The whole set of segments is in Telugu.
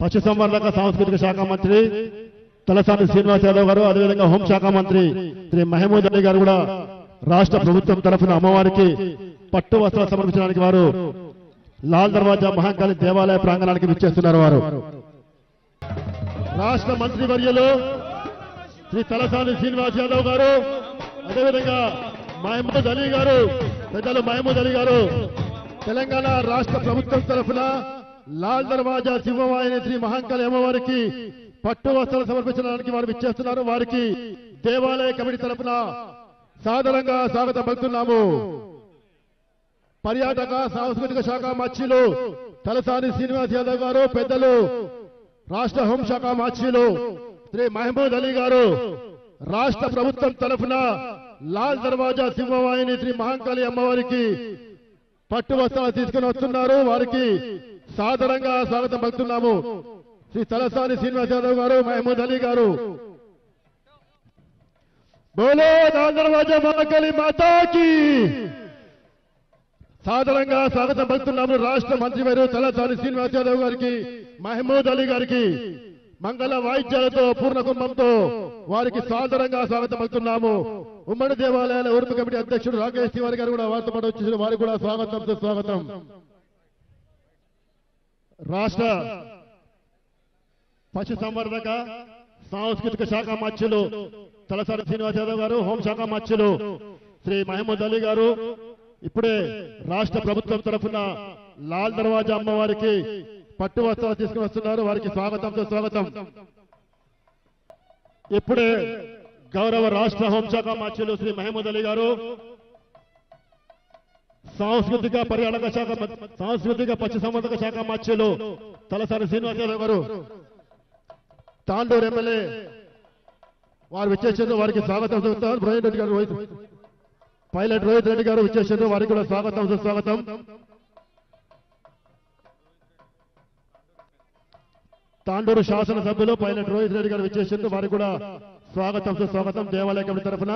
పశుసంవర్ధక సాంస్కృతిక శాఖ మంత్రి తలసాని శ్రీనివాస్ యాదవ్ గారు అదేవిధంగా హోంశాఖ మంత్రి శ్రీ మహమూద్ అలీ గారు కూడా రాష్ట్ర ప్రభుత్వం తరఫున అమ్మవారికి పట్టు వస్త్రాలు సమర్పించడానికి వారు లాల్ దర్వాజా మహాకాళి దేవాలయ ప్రాంగణానికి విచ్చేస్తున్నారు వారు రాష్ట్ర మంత్రి వర్యులు శ్రీ తలసాని శ్రీనివాస్ యాదవ్ గారు అదేవిధంగా మహమూద్ అలీ గారు పెద్దలు మహమూద్ అలీ గారు తెలంగాణ రాష్ట్ర ప్రభుత్వం తరఫున లాల్ దర్వాజా సింహవాహిని శ్రీ మహాంకాళి అమ్మవారికి పట్టు వస్త్రాలు సమర్పించడానికి వారు విచ్చేస్తున్నారు వారికి దేవాలయ కమిటీ తరఫున సాదరంగా స్వాగతం పలుకుతున్నాము పర్యాటక సాంస్కృతిక శాఖ మచ్చిలు తలసాని శ్రీనివాస్ యాదవ్ గారు పెద్దలు రాష్ట్ర హోంశాఖ మార్చిలు శ్రీ మహమూద్ అలీ గారు రాష్ట్ర ప్రభుత్వం తరఫున లాల్ దర్వాజా సింహవాహిని శ్రీ మహాంకాళి అమ్మవారికి పట్టు వస్త్రాలు తీసుకుని వస్తున్నారు వారికి సాదరంగా స్వాగతం పలుకుతున్నాము శ్రీ తలసాని శ్రీనివాస్ యాదవ్ గారు మహమూద్ అలీ గారు బోలో లాల్ దర్వాజా మహాంకాళి మాతాకి సాధారణంగా స్వాగతం పలుకుతున్నాము రాష్ట్ర మంత్రివర్యులు తలసాని శ్రీనివాస్ యాదవ్ గారికి మహమూద్ అలీ గారికి మంగళ వాయిద్యాలతో పూర్ణ కుంభంతో వారికి సాధారణంగా స్వాగతం పలుకుతున్నాము ఉమ్మడి దేవాలయాల ఊర్పు కమిటీ అధ్యక్షుడు రాకేష్ తివారి గారు కూడా వారితో పాటు వచ్చేసిన వారికి కూడా స్వాగతం సుస్వాగతం రాష్ట్ర పశు సంవర్ధక సాంస్కృతిక శాఖ మధ్యులు తలసాని శ్రీనివాస్ యాదవ్ గారు హోంశాఖ మధ్యులు శ్రీ మహమూద్ అలీ గారు ఇప్పుడే రాష్ట్ర ప్రభుత్వం తరఫున లాల్ దర్వాజా అమ్మవారికి పట్టు వస్త్రాలు తీసుకుని వస్తున్నారు వారికి స్వాగతంతో స్వాగతం ఇప్పుడే గౌరవ రాష్ట్ర హోంశాఖ మధ్యులు శ్రీ మహమూద్ అలీ గారు సాంస్కృతిక పర్యాటక శాఖ మ- సాంస్కృతిక పశు సంవర్ధక శాఖ మధ్యులు తలసాని శ్రీనివాస్ యాదవ్ గారు తాండూరు ఎమ్మెల్యే వారు విచ్చేసారు వారికి స్వాగతం చెబుతారు బ్రహ్మ రెడ్డి గారు రోహిత్ పైలట్ రోహిత్ రెడ్డి గారు విచ్చేసారు వారికి కూడా స్వాగతం సుస్వాగతం తాండూరు శాసనసభ్యులు పైలట్ రోహిత్ రెడ్డి గారు విచ్చేసారు వారికి కూడా స్వాగతం సుస్వాగతం దేవాలయ కమిటీ తరఫున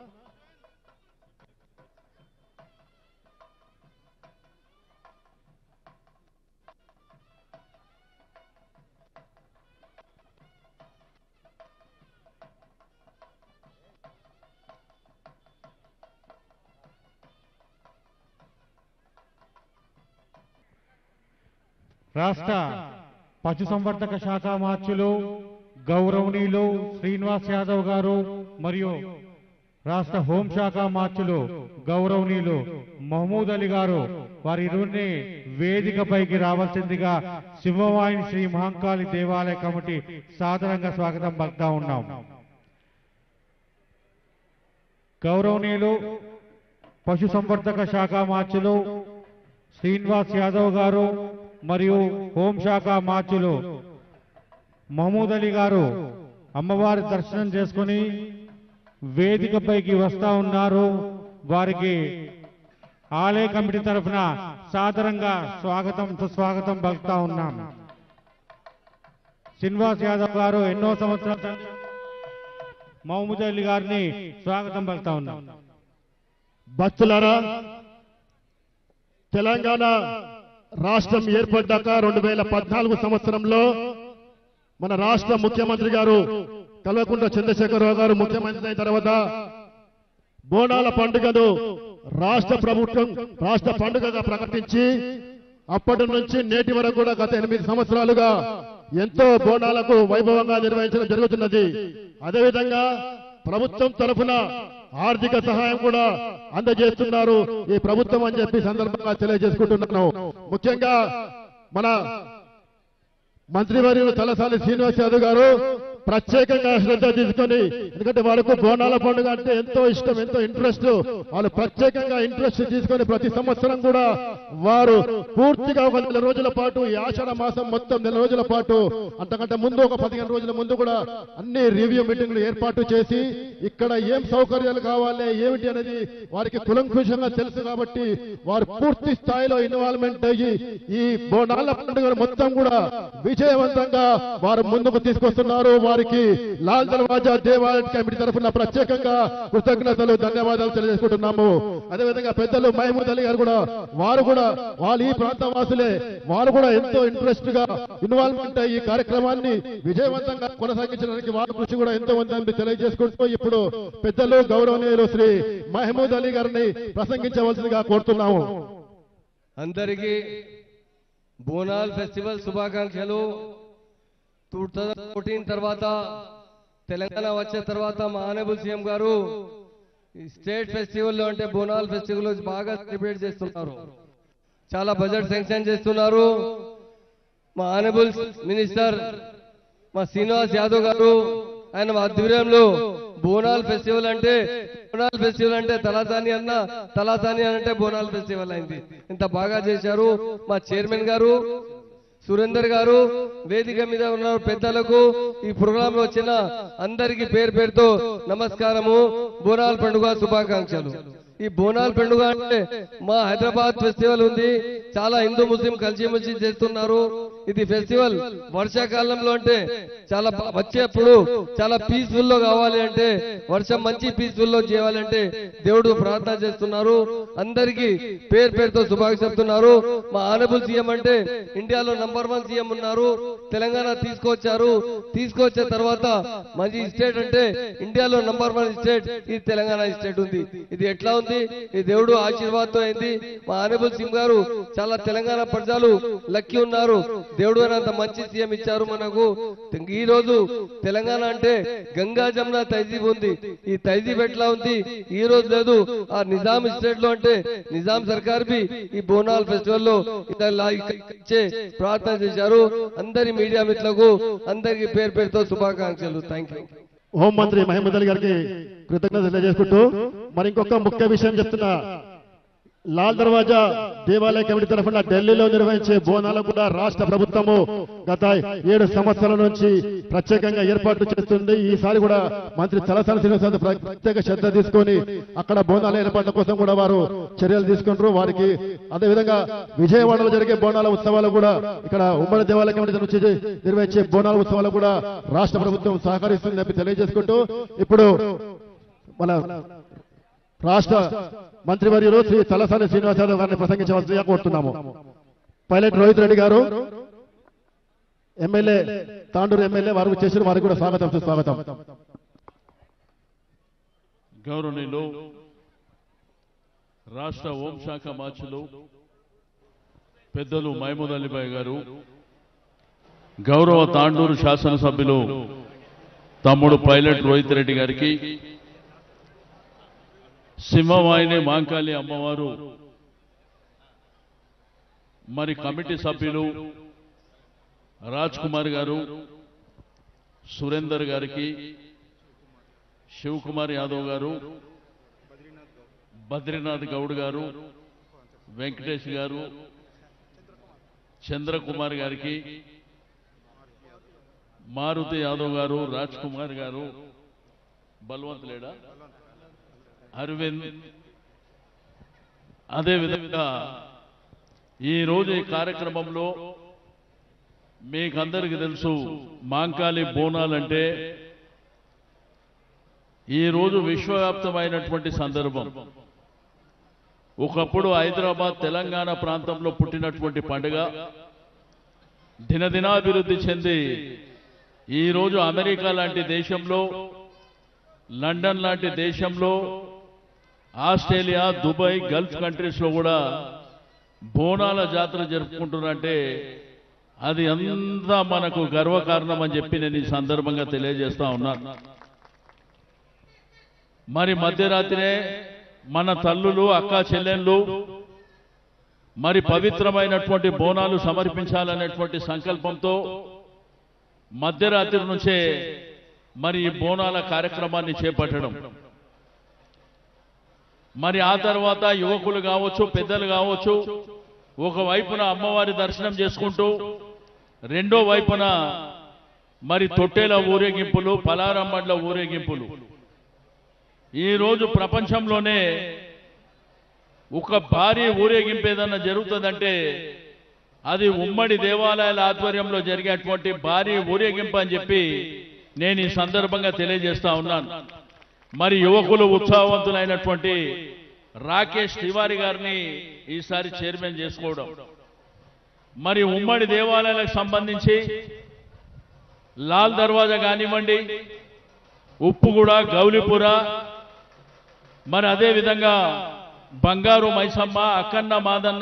రాష్ట్ర పశుసంవర్ధక శాఖ మార్చులు గౌరవనీయులు శ్రీనివాస్ యాదవ్ గారు మరియు రాష్ట్ర హోంశాఖ మార్చులు గౌరవనీయులు మహమూద్ అలీ గారు వారి ఇరువురిని వేదికపైకి రావాల్సిందిగా సింహవాహిని శ్రీ మహంకాళి దేవాలయ కమిటీ సాదరంగా స్వాగతం పలుకుతా ఉన్నాం గౌరవనీయులు పశుసంవర్ధక శాఖ మార్చులు శ్రీనివాస్ యాదవ్ గారు మరియు హోంశాఖ మార్చులు మహమూద్ అలీ గారు అమ్మవారి దర్శనం చేసుకుని వేదికపైకి వస్తా ఉన్నారు వారికి ఆలయ కమిటీ తరఫున సాదరంగా స్వాగతం సుస్వాగతం పలుకుతా ఉన్నాం శ్రీనివాస్ యాదవ్ గారు ఎన్నో సంవత్సరాల మహమూద్ అలీ గారిని స్వాగతం పలుకుతా ఉన్నాం భక్తులారా తెలంగాణ రాష్ట్రం ఏర్పడ్డాక రెండు వేల పద్నాలుగు సంవత్సరంలో మన రాష్ట్ర ముఖ్యమంత్రి గారు కల్వకుంట్ల చంద్రశేఖరరావు గారు ముఖ్యమంత్రి అయిన తర్వాత బోనాల పండుగను రాష్ట్ర ప్రభుత్వం రాష్ట్ర పండుగగా ప్రకటించి అప్పటి నుంచి నేటి వరకు కూడా గత ఎనిమిది సంవత్సరాలుగా ఎంతో బోనాలకు వైభవంగా నిర్వహించడం జరుగుతున్నది అదేవిధంగా ప్రభుత్వం తరఫున ఆర్థిక సహాయం కూడా అందజేస్తున్నారు ఈ ప్రభుత్వం అని చెప్పి సందర్భంగా తెలియజేసుకుంటున్నాను ముఖ్యంగా మన మంత్రివర్యులు తలసాని శ్రీనివాస్ యాదవ్ గారు ప్రత్యేకంగా శ్రద్ధ తీసుకొని ఎందుకంటే వాళ్ళకు బోనాల పండుగ అంటే ఎంతో ఇష్టం ఎంతో ఇంట్రెస్ట్ వాళ్ళు ప్రత్యేకంగా ఇంట్రెస్ట్ తీసుకొని ప్రతి సంవత్సరం కూడా వారు పూర్తిగా ఒక నెల రోజుల పాటు ఈ ఆషాఢ మాసం మొత్తం నెల రోజుల పాటు అంతకంటే ముందు ఒక పదిహేను రోజుల ముందు కూడా అన్ని రివ్యూ మీటింగ్లు ఏర్పాటు చేసి ఇక్కడ ఏం సౌకర్యాలు కావాలి ఏమిటి అనేది వారికి కులంకుశంగా తెలుసు కాబట్టి వారు పూర్తి స్థాయిలో ఇన్వాల్వ్మెంట్ అయ్యి ఈ బోనాల పండుగ మొత్తం కూడా విజయవంతంగా వారు ముందుకు తీసుకొస్తున్నారు వారి వారికి లాల్ దర్వాజా దేవాలయ కమిటీ తరఫున ప్రత్యేకంగా కృతజ్ఞతలు ధన్యవాదాలు తెలియజేసుకుంటున్నాము అదేవిధంగా పెద్దలు మహమూద్ అలీ గారు కూడా వారు కూడా వాళ్ళు ఈ ప్రాంత వాసులే వారు కూడా ఎంతో ఇంట్రెస్ట్ గా ఇన్వాల్వ్మెంట్ అయ్యి ఈ కార్యక్రమాన్ని విజయవంతంగా కొనసాగించడానికి వారి కృషి కూడా ఎంతో ఉందని తెలియజేసుకుంటూ ఇప్పుడు పెద్దలు గౌరవనీయులు శ్రీ మహమూద్ అలీ గారిని ప్రసంగించవలసిందిగా కోరుతున్నాము అందరికీ బోనాల్ ఫెస్టివల్ శుభాకాంక్షలు టూ థౌజండ్ ఫోర్టీన్ తర్వాత తెలంగాణ వచ్చిన తర్వాత మా ఆనబుల్ సీఎం గారు ఈ స్టేట్ ఫెస్టివల్లో అంటే బోనాల్ ఫెస్టివల్ బాగా సెలబ్రేట్ చేస్తున్నారు చాలా బడ్జెట్ శాంక్షన్ చేస్తున్నారు మా ఆనబుల్ మినిస్టర్ మా శ్రీనివాస్ యాదవ్ గారు ఆయన మా ఆధ్వర్యంలో బోనాల్ ఫెస్టివల్ అంటే బోనాల్ ఫెస్టివల్ అంటే తలాసాని అన్న తలాసాని అని అంటే బోనాల్ ఫెస్టివల్ అయింది ఇంత బాగా చేశారు మా చైర్మన్ గారు సురేందర్ గారు వేదిక మీద ఉన్న పెద్దలకు ఈ ప్రోగ్రామ్ లో వచ్చిన అందరికి పేరు పేరుతో నమస్కారము బోనాల్ పండుగ శుభాకాంక్షలు ఈ బోనాల్ పండుగ అంటే మా హైదరాబాద్ ఫెస్టివల్ ఉంది చాలా హిందూ ముస్లిం కలిసిమెలిసి చేస్తున్నారు ఇది ఫెస్టివల్ వర్షాకాలంలో అంటే చాలా బా- వచ్చేప్పుడు చాలా పీస్ఫుల్ లో కావాలి అంటే వర్షం మంచి పీస్ఫుల్ లో చేయాలంటే దేవుడు ప్రార్థన చేస్తున్నారు అందరికీ పేరు పేరుతో శుభాకాంక్షలు చెప్తున్నారు మా ఆనబుల్ సీఎం అంటే ఇండియాలో నంబర్ వన్ సీఎం ఉన్నారు తెలంగాణ తీసుకొచ్చారు తీసుకొచ్చిన తర్వాత మంచి స్టేట్ అంటే ఇండియాలో నంబర్ వన్ స్టేట్ ఇది తెలంగాణ స్టేట్ ఉంది ఇది ఎట్లా ఉంది ఈ దేవుడు ఆశీర్వాదంతో అయింది మా ఆనబుల్ సింగ్ గారు చాలా తెలంగాణ ప్రజలు లక్కీ ఉన్నారు దేవుడు అని అంత మంచి సీఎం ఇచ్చారు మనకు ఈ రోజు తెలంగాణ అంటే గంగా జమున తైజీబ్ ఉంది ఈ తైజీబ్ ఎట్లా ఉంది ఈ రోజు లేదు ఆ నిజాం స్టేట్ లో అంటే నిజాం సర్కార్ బి ఈ బోనాల్ ఫెస్టివల్ లో ఇలా లా- ఇచ్చే ప్రార్థన చేశారు అందరి మీడియా మిత్రులకు అందరికి పేరు పేరుతో శుభాకాంక్షలు థ్యాంక్ యూ హోంమంత్రి మహమూద్ అలీ గారికి కృతజ్ఞత తెలియజేసుకుంటూ మరి ఇంకొక ముఖ్య విషయం చెప్తున్నా లాల్ దర్వాజా దేవాలయ కమిటీ తరఫున ఢిల్లీలో నిర్వహించే బోనాలు కూడా రాష్ట్ర ప్రభుత్వము గత ఏడు సంవత్సరాల నుంచి ప్రత్యేకంగా ఏర్పాట్లు చేస్తుంది ఈసారి కూడా మంత్రి తలసాని శ్రీనివాసరావు ప్ర- ప్రత్యేక శ్రద్ధ తీసుకొని అక్కడ బోనాల ఏర్పాట్ల కోసం కూడా వారు చర్యలు తీసుకుంటారు వారికి అదేవిధంగా విజయవాడలో జరిగే బోనాల ఉత్సవాలు కూడా ఇక్కడ ఉమ్మడి దేవాలయ కమిటీ నుంచి నిర్వహించే బోనాల ఉత్సవాలు కూడా రాష్ట్ర ప్రభుత్వం సహకరిస్తుందని చెప్పి తెలియజేసుకుంటూ ఇప్పుడు మన రాష్ట్ర మంత్రివర్యులు శ్రీ తలసాని శ్రీనివాసరావు గారిని ప్రసంగించవలసిందిగా కోరుతున్నాము పైలట్ రోహిత్ రెడ్డి గారు ఎమ్మెల్యే తాండూరు ఎమ్మెల్యే వారికి చేసిన వారికి కూడా స్వాగతం సుస్వాగతం గౌరవనీయులు రాష్ట్ర హోంశాఖ మార్చులు పెద్దలు మహమూద్ అలీబాయ్ గారు గౌరవ తాండూరు శాసనసభ్యులు తమ్ముడు పైలట్ రోహిత్ రెడ్డి గారికి సింహవాహిని మాంకాళి అమ్మవారు మరి కమిటీ సభ్యులు రాజ్ కుమార్ గారు సురేందర్ గారికి శివకుమార్ యాదవ్ గారు బద్రీనాథ్ గౌడ్ గారు వెంకటేష్ గారు చంద్రకుమార్ గారికి మారుతి యాదవ్ గారు రాజ్ కుమార్ గారు బల్వంత్ లేడా అరవింద్ అదేవిధంగా ఈరోజు ఈ కార్యక్రమంలో మీకందరికీ తెలుసు మాంకాళి బోనాలంటే ఈ రోజు విశ్వవ్యాప్తమైనటువంటి సందర్భం ఒకప్పుడు హైదరాబాద్ తెలంగాణ ప్రాంతంలో పుట్టినటువంటి పండుగ దినదినాభివృద్ధి చెంది ఈ రోజు అమెరికా లాంటి దేశంలో లండన్ లాంటి దేశంలో ఆస్ట్రేలియా దుబాయ్ గల్ఫ్ కంట్రీస్ లో కూడా బోనాల జాతర జరుపుకుంటున్నారంటే అది అంతా మనకు గర్వకారణం అని చెప్పి నేను ఈ సందర్భంగా తెలియజేస్తా ఉన్నాను మరి మధ్యరాత్రినే మన తల్లులు అక్క చెల్లెళ్ళు మరి పవిత్రమైనటువంటి బోనాలు సమర్పించాలనేటువంటి సంకల్పంతో మధ్యరాత్రి నుంచే మరి ఈ బోనాల కార్యక్రమాన్ని చేపట్టడం మరి ఆ తర్వాత యువకులు కావచ్చు పెద్దలు కావచ్చు ఒకవైపున అమ్మవారి దర్శనం చేసుకుంటూ రెండో వైపున మరి తొట్టేల ఊరేగింపులు పలారమ్మడ్ల ఊరేగింపులు ఈ రోజు ప్రపంచంలోనే ఒక భారీ ఊరేగింపు ఏదన్నా జరుగుతుందంటే అది ఉమ్మడి దేవాలయాల ఆధ్వర్యంలో జరిగేటువంటి భారీ ఊరేగింపు అని చెప్పి నేను ఈ సందర్భంగా తెలియజేస్తా ఉన్నాను మరి యువకులు ఉత్సాహవంతులైనటువంటి రాకేష్ తివారి గారిని ఈసారి చైర్మన్ చేసుకోవడం మరి ఉమ్మడి దేవాలయాలకు సంబంధించి లాల్ దర్వాజా కానివ్వండి ఉప్పుగూడ గౌలిపుర మరి అదే విధంగా బంగారు మైసమ్మ అక్కన్న మాదన్న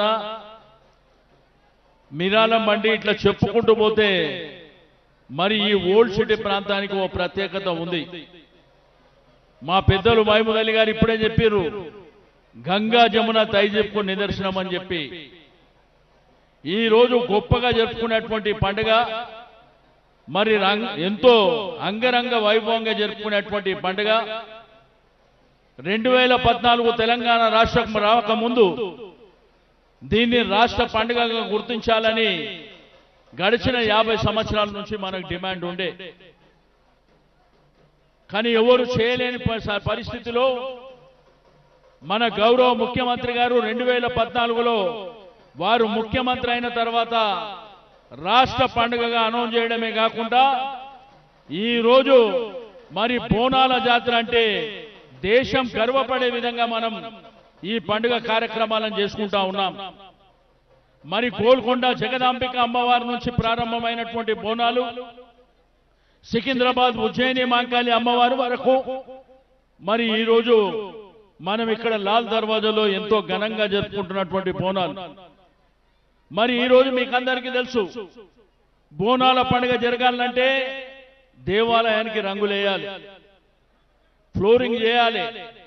మిరాలం బండి ఇట్లా చెప్పుకుంటూ పోతే మరి ఈ ఓల్డ్ సిటీ ప్రాంతానికి ఓ ప్రత్యేకత ఉంది మా పెద్దలు మహమూద్ అలీ గారు ఇప్పుడే చెప్పారు గంగా జమున తైజెప్కు నిదర్శనం అని చెప్పి ఈ రోజు గొప్పగా జరుపుకునేటువంటి పండుగ మరి రంగ్ ఎంతో అంగరంగ వైభవంగా జరుపుకునేటువంటి పండుగ రెండు వేల పద్నాలుగు తెలంగాణ రాష్ట్రం రాకముందు దీన్ని రాష్ట్ర పండుగగా గుర్తించాలని గడిచిన యాభై సంవత్సరాల నుంచి మనకు డిమాండ్ ఉండే కానీ ఎవరు చేయలేని ప- పరిస్థితిలో మన గౌరవ ముఖ్యమంత్రి గారు రెండు వేల పద్నాలుగులో వారు ముఖ్యమంత్రి అయిన తర్వాత రాష్ట్ర పండుగగా అనౌన్స్ చేయడమే కాకుండా ఈ రోజు మరి బోనాల జాతర అంటే దేశం గర్వపడే విధంగా మనం ఈ పండుగ కార్యక్రమాలను చేసుకుంటా ఉన్నాం మరి గోల్కొండ జగదాంబిక అమ్మవారి నుంచి ప్రారంభమైనటువంటి బోనాలు సికింద్రాబాద్ ఉజ్జయిని మాంకాళి అమ్మవారి వరకు మరి ఈ రోజు మనం ఇక్కడ లాల్ దర్వాజాలో ఎంతో ఘనంగా జరుపుకుంటున్నటువంటి బోనాలు మరి ఈ రోజు మీకు అందరికీ తెలుసు బోనాల పండుగ జరగాలంటే దేవాలయానికి రంగులేయాలి ఫ్లోరింగ్ చేయాలి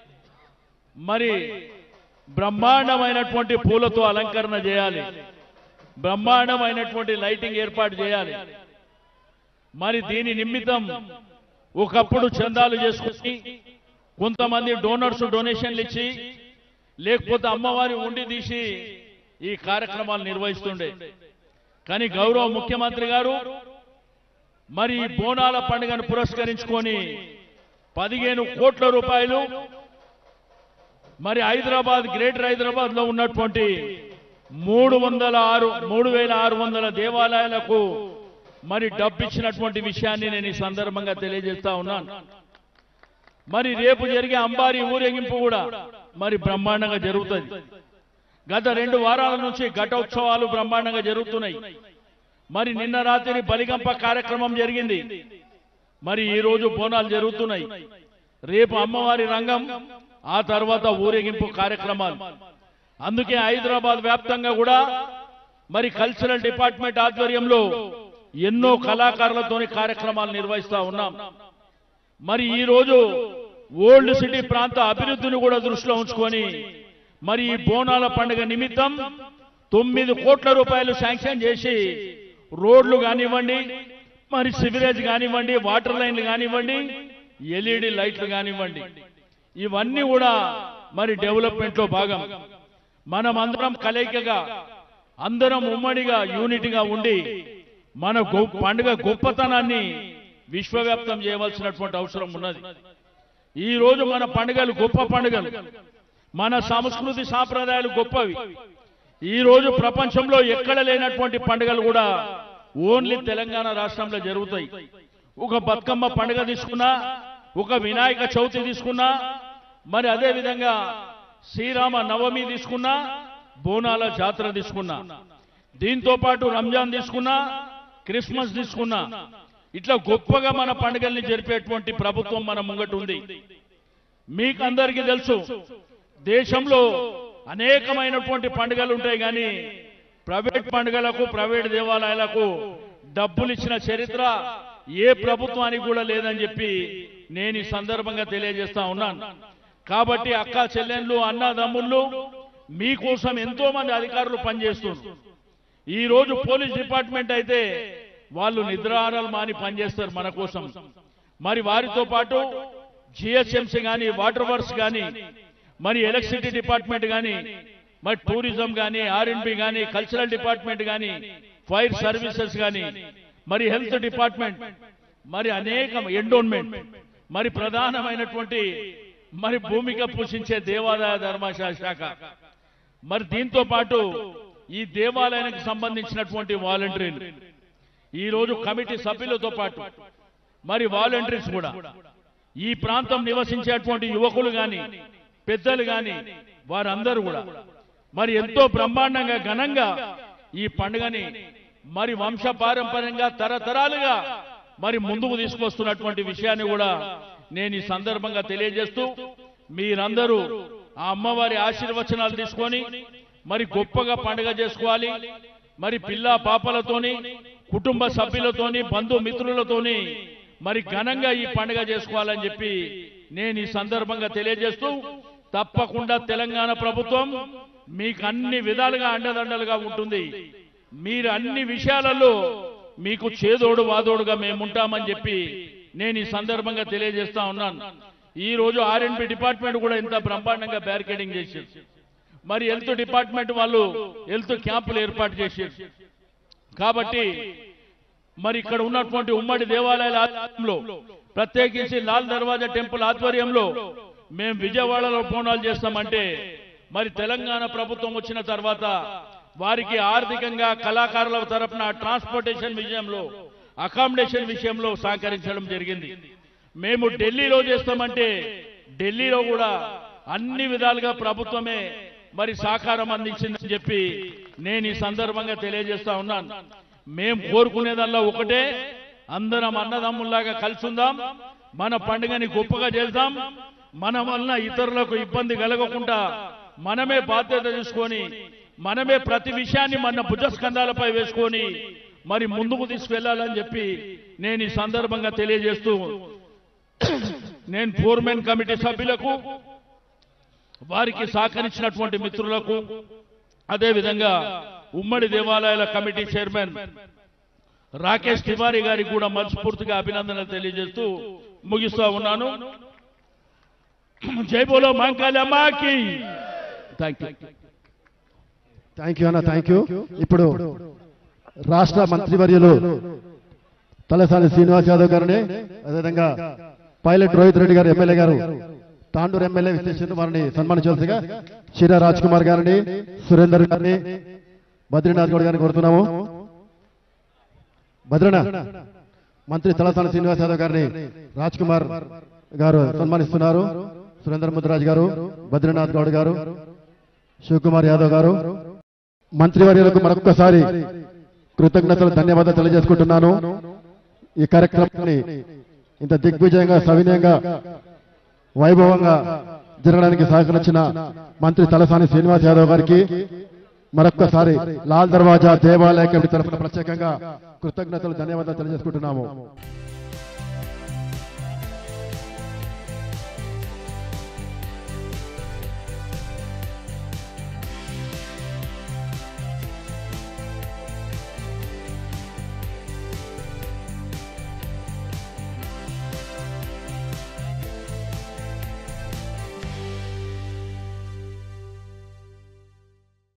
మరి బ్రహ్మాండమైనటువంటి పూలతో అలంకరణ చేయాలి బ్రహ్మాండమైనటువంటి లైటింగ్ ఏర్పాటు చేయాలి మరి దీని నిమిత్తం ఒకప్పుడు చందాలు చేసుకుని కొంతమంది డోనర్స్ డొనేషన్లు ఇచ్చి లేకపోతే అమ్మవారి ఉండి తీసి ఈ కార్యక్రమాలు నిర్వహిస్తుండే కానీ గౌరవ ముఖ్యమంత్రి గారు మరి ఈ బోనాల పండుగను పురస్కరించుకొని పదిహేను కోట్ల రూపాయలు మరి హైదరాబాద్ గ్రేటర్ హైదరాబాద్ లో ఉన్నటువంటి మూడు వందల ఆరు మూడు వేల ఆరు వందల దేవాలయాలకు మరి డబ్బిచ్చినటువంటి విషయాన్ని నేను ఈ సందర్భంగా తెలియజేస్తా ఉన్నాను మరి రేపు జరిగే అంబారి ఊరేగింపు కూడా మరి బ్రహ్మాండంగా జరుగుతుంది గత రెండు వారాల నుంచి ఘటోత్సవాలు బ్రహ్మాండంగా జరుగుతున్నాయి మరి నిన్న రాత్రి బలిగంప కార్యక్రమం జరిగింది మరి ఈ రోజు బోనాలు జరుగుతున్నాయి రేపు అమ్మవారి రంగం ఆ తర్వాత ఊరేగింపు కార్యక్రమాలు అందుకే హైదరాబాద్ వ్యాప్తంగా కూడా మరి కల్చరల్ డిపార్ట్మెంట్ ఆధ్వర్యంలో ఎన్నో కళాకారులతోని కార్యక్రమాలు నిర్వహిస్తా ఉన్నాం మరి ఈ రోజు ఓల్డ్ సిటీ ప్రాంత అభివృద్ధిని కూడా దృష్టిలో ఉంచుకొని మరి ఈ బోనాల పండుగ నిమిత్తం తొమ్మిది కోట్ల రూపాయలు శాంక్షన్ చేసి రోడ్లు కానివ్వండి మరి సివరేజ్ కానివ్వండి వాటర్ లైన్లు కానివ్వండి ఎల్ఈడి లైట్లు కానివ్వండి ఇవన్నీ కూడా మరి డెవలప్మెంట్ లో భాగం మనం అందరం కలయికగా అందరం ఉమ్మడిగా యూనిట్గా ఉండి మన గొ- పండుగ గొప్పతనాన్ని విశ్వవ్యాప్తం చేయవలసినటువంటి అవసరం ఉన్నది ఈ రోజు మన పండుగలు గొప్ప పండుగలు మన సంస్కృతి సాంప్రదాయాలు గొప్పవి ఈ రోజు ప్రపంచంలో ఎక్కడ లేనటువంటి పండుగలు కూడా ఓన్లీ తెలంగాణ రాష్ట్రంలో జరుగుతాయి ఒక బతుకమ్మ పండుగ తీసుకున్నా ఒక వినాయక చవితి తీసుకున్నా మరి అదే విధంగా శ్రీరామ నవమి తీసుకున్నా బోనాల జాతర తీసుకున్నా దీంతో పాటు రంజాన్ తీసుకున్నా క్రిస్మస్ తీసుకున్నా ఇట్లా గొప్పగా మన పండుగల్ని జరిపేటువంటి ప్రభుత్వం మన ముంగట ఉంది మీకు అందరికీ తెలుసు దేశంలో అనేకమైనటువంటి పండుగలు ఉంటాయి కానీ ప్రైవేట్ పండుగలకు ప్రైవేట్ దేవాలయాలకు డబ్బులు ఇచ్చిన చరిత్ర ఏ ప్రభుత్వానికి కూడా లేదని చెప్పి నేను ఈ సందర్భంగా తెలియజేస్తా ఉన్నాను కాబట్టి అక్క చెల్లెళ్ళు అన్నదమ్ముళ్ళు మీకోసం ఎంతో మంది అధికారులు పనిచేస్తున్నారు ఈ రోజు పోలీస్ డిపార్ట్మెంట్ అయితే వాళ్ళు నిద్రాహారాలు మాని పనిచేస్తారు మన కోసం మరి వారితో పాటు జిహెచ్ఎంసీ కానీ వాటర్ వర్క్స్ కానీ మరి ఎలక్ట్రిసిటీ డిపార్ట్మెంట్ కానీ మరి టూరిజం కానీ ఆర్ఎండ్బి కానీ కల్చరల్ డిపార్ట్మెంట్ కానీ ఫైర్ సర్వీసెస్ కానీ మరి హెల్త్ డిపార్ట్మెంట్ మరి అనేక ఎండోన్మెంట్ మరి ప్రధానమైనటువంటి మరి భూమిక పూజించే దేవాదాయ ధర్మశాల శాఖ మరి దీంతో పాటు ఈ దేవాలయానికి సంబంధించినటువంటి వాలంటీర్లు ఈ రోజు కమిటీ సభ్యులతో పాటు మరి వాలంటీర్స్ కూడా ఈ ప్రాంతం నివసించేటువంటి యువకులు గాని పెద్దలు గాని వారందరూ కూడా మరి ఎంతో బ్రహ్మాండంగా ఘనంగా ఈ పండుగని మరి వంశ పారంపర్యంగా తరతరాలుగా మరి ముందుకు తీసుకొస్తున్నటువంటి విషయాన్ని కూడా నేను ఈ సందర్భంగా తెలియజేస్తూ మీరందరూ ఆ అమ్మవారి ఆశీర్వచనాలు తీసుకొని మరి గొప్పగా పండుగ చేసుకోవాలి మరి పిల్ల పాపలతోని కుటుంబ సభ్యులతోని బంధుమిత్రులతోని మరి ఘనంగా ఈ పండుగ చేసుకోవాలని చెప్పి నేను ఈ సందర్భంగా తెలియజేస్తూ తప్పకుండా తెలంగాణ ప్రభుత్వం మీకు అన్ని విధాలుగా అండదండలుగా ఉంటుంది మీరు అన్ని విషయాలలో మీకు చేదోడు వాదోడుగా మేముంటామని చెప్పి నేను ఈ సందర్భంగా తెలియజేస్తా ఉన్నాను ఈ రోజు ఆర్ఎన్బి డిపార్ట్మెంట్ కూడా ఇంత బ్రహ్మాండంగా బ్యారికేడింగ్ చేశారు మరి హెల్త్ డిపార్ట్మెంట్ వాళ్ళు హెల్త్ క్యాంపులు ఏర్పాటు చేశారు కాబట్టి మరి ఇక్కడ ఉన్నటువంటి ఉమ్మడి దేవాలయాల ఆధ్వర్యంలో ప్రత్యేకించి లాల్ దర్వాజా టెంపుల్ ఆధ్వర్యంలో మేము విజయవాడలో బోనాలు చేస్తామంటే మరి తెలంగాణ ప్రభుత్వం వచ్చిన తర్వాత వారికి ఆర్థికంగా కళాకారుల తరపున ట్రాన్స్పోర్టేషన్ విషయంలో అకామిడేషన్ విషయంలో సహకరించడం జరిగింది మేము ఢిల్లీలో చేస్తామంటే ఢిల్లీలో కూడా అన్ని విధాలుగా ప్రభుత్వమే మరి సహకారం అందించిందని చెప్పి నేను ఈ సందర్భంగా తెలియజేస్తా ఉన్నాను మేము కోరుకునేదల్లా ఒకటే అందరం అన్నదమ్ముల్లాగా కలిసి ఉందాం మన పండుగని గొప్పగా చేద్దాం మన వలన ఇతరులకు ఇబ్బంది కలగకుండా మనమే బాధ్యత తీసుకొని మనమే ప్రతి విషయాన్ని మన భుజస్కంధాలపై వేసుకొని మరి ముందుకు తీసుకెళ్లాలని చెప్పి నేను ఈ సందర్భంగా తెలియజేస్తూ నేను ఫోర్మెన్ కమిటీ సభ్యులకు వారికి సహకరించినటువంటి మిత్రులకు అదేవిధంగా ఉమ్మడి దేవాలయాల కమిటీ చైర్మన్ రాకేష్ తివారీ గారికి కూడా మనస్ఫూర్తిగా అభినందనలు తెలియజేస్తూ ముగిస్తా ఉన్నాను జై బోలో మాంకాళమ్మకి థ్యాంక్ యూ థ్యాంక్ యూ అన్న థ్యాంక్ యూ ఇప్పుడు రాష్ట్ర మంత్రివర్యులు తలసాని శ్రీనివాస్ యాదవ్ గారిని అదేవిధంగా పైలట్ రోహిత్ రెడ్డి గారు ఎమ్మెల్యే గారు తాండూరు ఎమ్మెల్యే విశేషించి వారిని సన్మానించవలసిగా చీర రాజ్ కుమార్ గారిని సురేందర్ గారిని బద్రీనాథ్ గౌడ్ గారిని కోరుతున్నాము భద్రన మంత్రి తలసాని శ్రీనివాస్ యాదవ్ గారిని రాజ్ కుమార్ గారు సన్మానిస్తున్నారు సురేందర్ ముద్రాజ్ గారు బద్రీనాథ్ గౌడ్ గారు శివకుమార్ యాదవ్ గారు మంత్రివర్యులకు మరొక్కసారి కృతజ్ఞతలు ధన్యవాదాలు తెలియజేసుకుంటున్నాను ఈ కార్యక్రమాన్ని ఇంత దిగ్విజయంగా సవినయంగా వైభవంగా జరగడానికి సహకరించిన మంత్రి తలసాని శ్రీనివాస్ యాదవ్ గారికి మరొక్కసారి లాల్ దర్వాజా దేవాలయ కమిటీ తరఫున ప్రత్యేకంగా కృతజ్ఞతలు ధన్యవాదాలు తెలియజేసుకుంటున్నాము